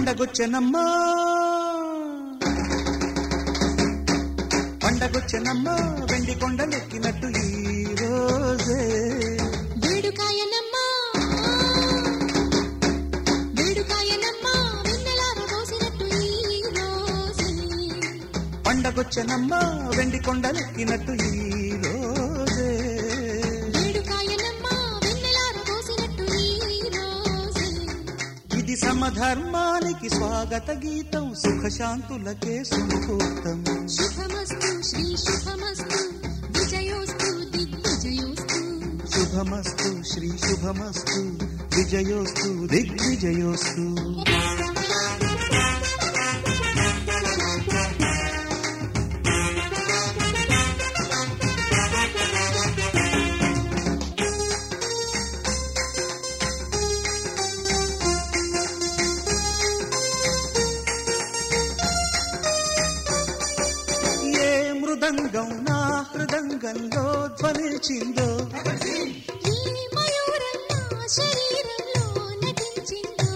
పండగొచ్చెనమ్మా పండగొచ్చెనమ్మా వెండి కొండలెక్కినట్టు ఈ రోజే వేడుకాయనమ్మా వేడుకాయనమ్మా వెన్నెలార పోసినట్టు ఈ రోజే పండగొచ్చెనమ్మా వెండి కొండలెక్కినట్టు ఈ రోజే వేడుకాయనమ్మా వెన్నెలార పోసినట్టు ఈ రోజే ఇది సమధర్మానికి స్వాగత గీతం సుఖశాంతులకే సుముహూర్తం శుభమస్తు శ్రీ శుభమస్తు విజయోస్తు దిగ్విజయోస్తు శుభమస్తు శ్రీ శుభమస్తు విజయోస్తు దిగ్విజయోస్తు ఏ మృదంగం నా హృదంగంలో ధ్వనించిందో ఈ మయూరం నా శరీరంలో నటించిందో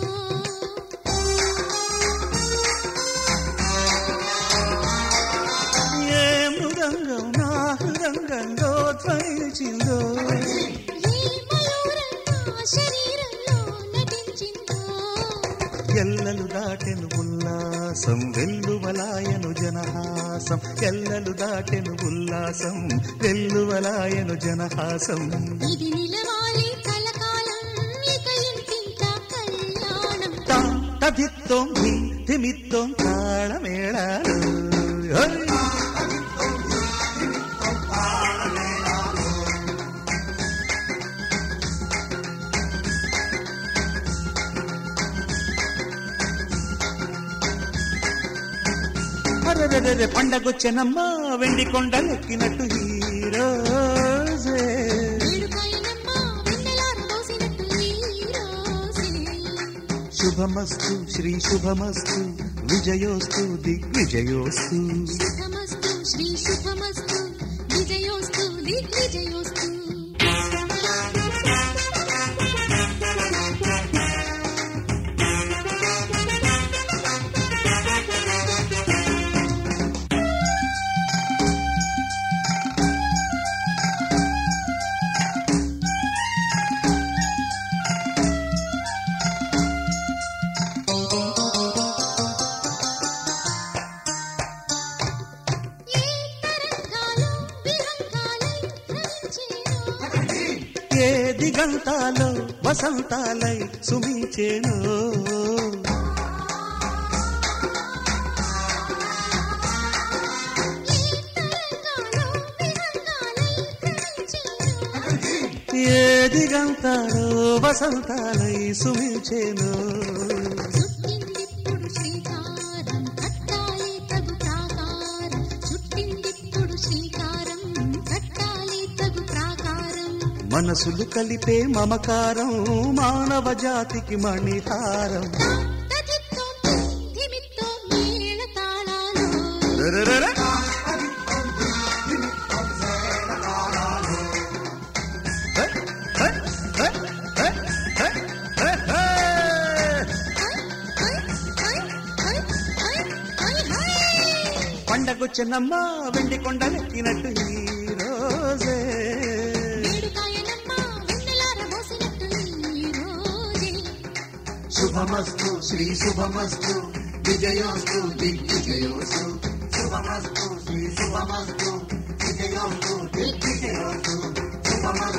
ఏ మృదంగం నా హృదంగంలో ధ్వనించిందో ఈ మయూరం నా శరీరంలో నటించిందో ఎల్లలు దాటెను ఉల్లాసం వెల్లువలాయను జనహాసం ఎల్లలు దాటెను ఉల్లాసం వెల్లువలాయను జనహాసం ఇది నిలవాలి కలకాలం ఇక ఇంటింట కళ్యాణం తా తదిత్తోం ధీ ధిమిత్తోం తాళమేళాలు హోయ్! అరెరెరెరె పండగొచ్చెనమ్మా వెండి కొండలెక్కినట్టు ఈ రోజే వేడుకాయనమ్మా వెన్నెలార పోసినట్టు ఈ రోజే శుభమస్తు శ్రీ శుభమస్తు విజయోస్తు దిగ్విజయోస్తు శుభమస్తు శ్రీ శుభమస్తు విజయోస్తు దిగ్విజయోస్తు ఏ తరంగాలు విహంగాలై ధ్వనించేనో ఏ దిగంతాలో వసంతాలై సుమించేను ఏ దిగంతాలో వసంతాలై సుమించేను చుట్టిందిప్పుడు శ్రీకారం కట్టాలి తగు ప్రాకారం చుట్టిందిప్పుడు శ్రీకారం కట్టాలి తగు ప్రాకారం మనసులు కలిపే మమకారం మానవ జాతికి మణిహారం తదిత్తో ధిమిత్తో మేళ తాళాలు రరరర. హే, హే, హే, హే, హే, హే, హే. హై హై హై హై హై హై పండగొచ్చినమ్మా వెండి కొండలెక్కినట్టు ఈ రోజే వేడుకాయనమ్మ వెన్నెలార మోసినట్టు ఈ రోజే శుభమస్తు శ్రీ శుభమస్తు విజయోస్తు దిగ్విజయోస్తు శుభమస్తు శ్రీ శుభమస్తు విజయోస్తు దిగ్విజయోస్తు శుభమస్తు